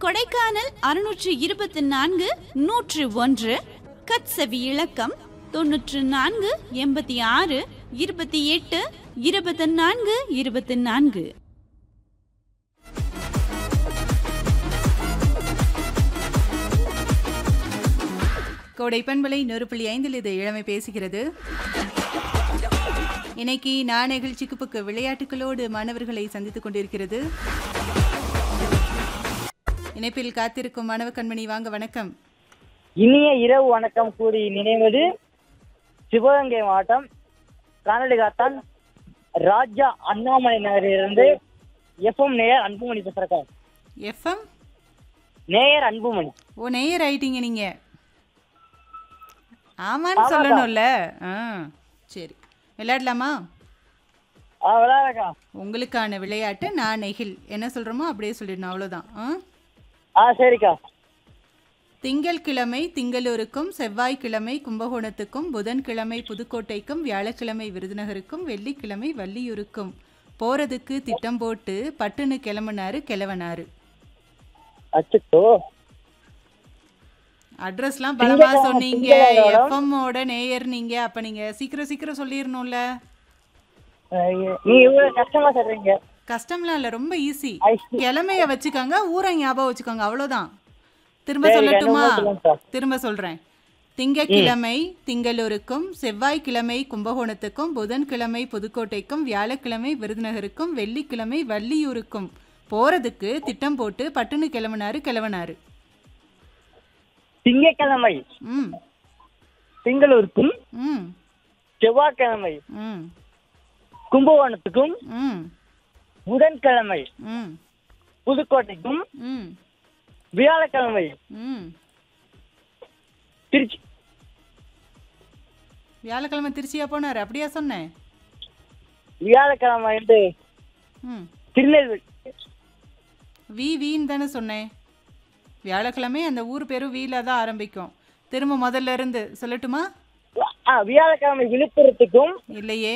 கொடைக்கானல் அறுநூற்று இருபத்தி நான்கு நூற்று ஒன்று கட்சவி இலக்கம் தொன்னூற்று நான்கு எண்பத்தி ஆறு இருபத்தி எட்டு இருபத்தி நான்கு இருபத்தி நான்கு கோடை பண்பலை நூறு புள்ளி ஐந்தில் இது இளமை பேசுகிறது இன்னைக்கு நான் நிகழ்ச்சிக்கு பக்க விளையாட்டுகளோடு மாணவர்களை சந்தித்துக் கொண்டிருக்கிறது இணைப்பில் காத்திருக்கும் மாணவ கண்மணி வாங்க வணக்கம் இனிய இரவு வணக்கம் கூறி நினைவது சிவகங்கை மாவட்டம் காணலிகாத்தான் ராஜா அண்ணாமலை நகரிலிருந்து எஃப்எம் நேயர் அன்புமணி பேசுறக்கா எஃப்எம் நேயர் அன்புமணி ஓ நேயர் ஆயிட்டீங்க நீங்க ஆமான்னு சொல்லணும்ல ஆ சரி விளையாடலாமா ஆ விளையாடக்கா உங்களுக்கான விளையாட்டு நான் நெகில் என்ன சொல்றோமோ அப்படியே சொல்லிடணும் அவ்வளோதான் ஆ ஆ சரிக்கா திங்கள்கிழமை திங்களூருக்கும் செவ்வாய்க்கிழமை கும்பகோணத்துக்கும் புதன்கிழமை புதுக்கோட்டைக்கும் வியாழக்கிழமை விருதுநகருக்கும் வெள்ளிக்கிழமை வள்ளியூருக்கும் போறதுக்கு திட்டம் போட்டு பட்டுன்னு கிளம்புனாரு கிளவனாரு அச்சுட்டோ அட்ரஸ்லாம் பலமா சொன்னீங்க எஃப்எம் ஓட நேயர் நீங்க அப்ப நீங்க சீக்கிரம் சீக்கிரம் சொல்லிடணும்ல நீங்க இவ்வளவு கஷ்டமா சொல்றீங்க கஷ்டம்லாம் இல்ல ரொம்ப ஈஸி ஐ கிழமைய வச்சுக்கோங்க ஊரை ஞாபகம் வச்சுக்கோங்க அவ்வளவுதான் திரும்ப சரி, சொல்லட்டுமா கண்டிப்பா சொல்லுங்க சார். திரும்ப சொல்றேன் திங்கக்கிழமை திங்களூருக்கும் செவ்வாய்க்கிழமை கும்பகோணத்துக்கும் புதன்கிழமை புதுக்கோட்டைக்கும் வியாழக்கிழமை விருதுநகருக்கும் வெள்ளிக்கிழமை வள்ளியூருக்கும் போறதுக்கு திட்டம் போட்டு பட்டுன்னு கிளம்புனாரு கிளவனாரு திங்கட்கிழமை ம் திங்களூருக்கும் ம் செவ்வாய்க்கிழமை ம் கும்பகோணத்துக்கும் ம் புதன்கிழமை ம் புதுக்கோட்டைக்கும் ம் வியாழக்கிழமை ம் திருச்சி வியாழக்கிழமை திருச்சியா போனாரு அப்படியா சொன்னேன் வியாழக்கிழமை வந்து ம் திருநெல்வேலி வி வீன்னு தானே சொன்னேன் வியாழக்கிழமை அந்த ஊர் பேரும் வீல தான் ஆரம்பிக்கும் திரும்ப முதல்ல இருந்து சொல்லட்டுமா ஆ வியாழக்கிழமை விழுப்புரத்துக்கும் இல்லையே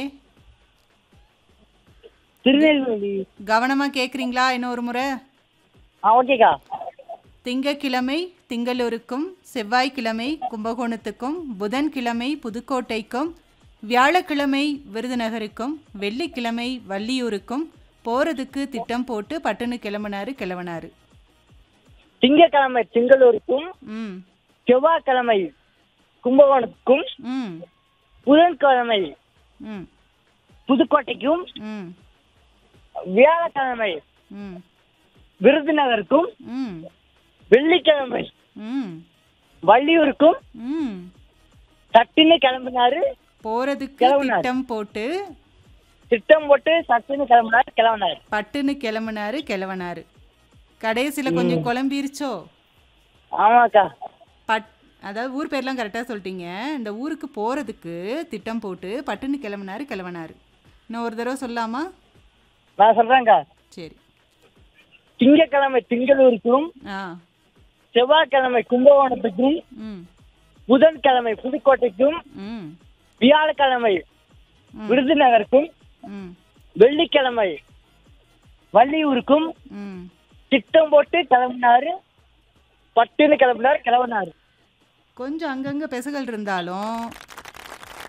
திருநெல்வேலி கவனமா கேக்குறீங்களா இன்னொரு முறை ஆ ஓகேக்கா திங்கக்கிழமை திங்களூருக்கும் செவ்வாய்க்கிழமை கும்பகோணத்துக்கும் புதன்கிழமை புதுக்கோட்டைக்கும் வியாழக்கிழமை விருதுநகருக்கும் வெள்ளிக்கிழமை வள்ளியூருக்கும் போறதுக்கு திட்டம் போட்டு பட்டுன்னு கிளம்புனாரு கிளம்புனாரு திங்கட்கிழமை திங்களூருக்கும் ம் செவ்வாய்க்கிழமை கும்பகோணத்துக்கும் ம் புதன்கிழமை ம் புதுக்கோட்டைக்கும் ம் வியாழக்கிழமை ம் விருதுநகருக்கும் ம் வெள்ளிக்கிழமை ம் வள்ளியூருக்கும் ம் சட்டுன்னு கிளம்பினாரு போறதுக்கு கிளம்புனாரு. திட்டம் போட்டு திட்டம் போட்டு சட்டுன்னு கிளம்பினாரு கிளம்பினாரு பட்டுன்னு கிளம்புனாரு கிளவனாரு கடைசியில் கொஞ்சம் குழம்பிருச்சோ ஆமாக்கா பட் அதாவது ஊர் பேர்லாம் கரெக்டாக சொல்லிட்டீங்க இந்த ஊருக்கு போகிறதுக்கு திட்டம் போட்டு பட்டுன்னு கிளம்புனாரு கிளவனாரு இன்னும் ஒரு தடவை சொல்லாமா நான் சொல்றேன்க்கா சரி திங்கட்கிழமை திங்களூருக்கும் ஆ செவ்வாய்க்கிழமை கும்பகோணத்துக்கும் ம் புதன்கிழமை புதுக்கோட்டைக்கும் ம் வியாழக்கிழமை விருதுநகருக்கும் ம் வெள்ளிக்கிழமை வள்ளியூருக்கும் ம் திட்டம் போட்டு கிளம்பினாரு பட்டுன்னு கிளம்பினாரு கிளம்பினாரு கொஞ்சம் அங்கங்கே பெசகள் இருந்தாலும்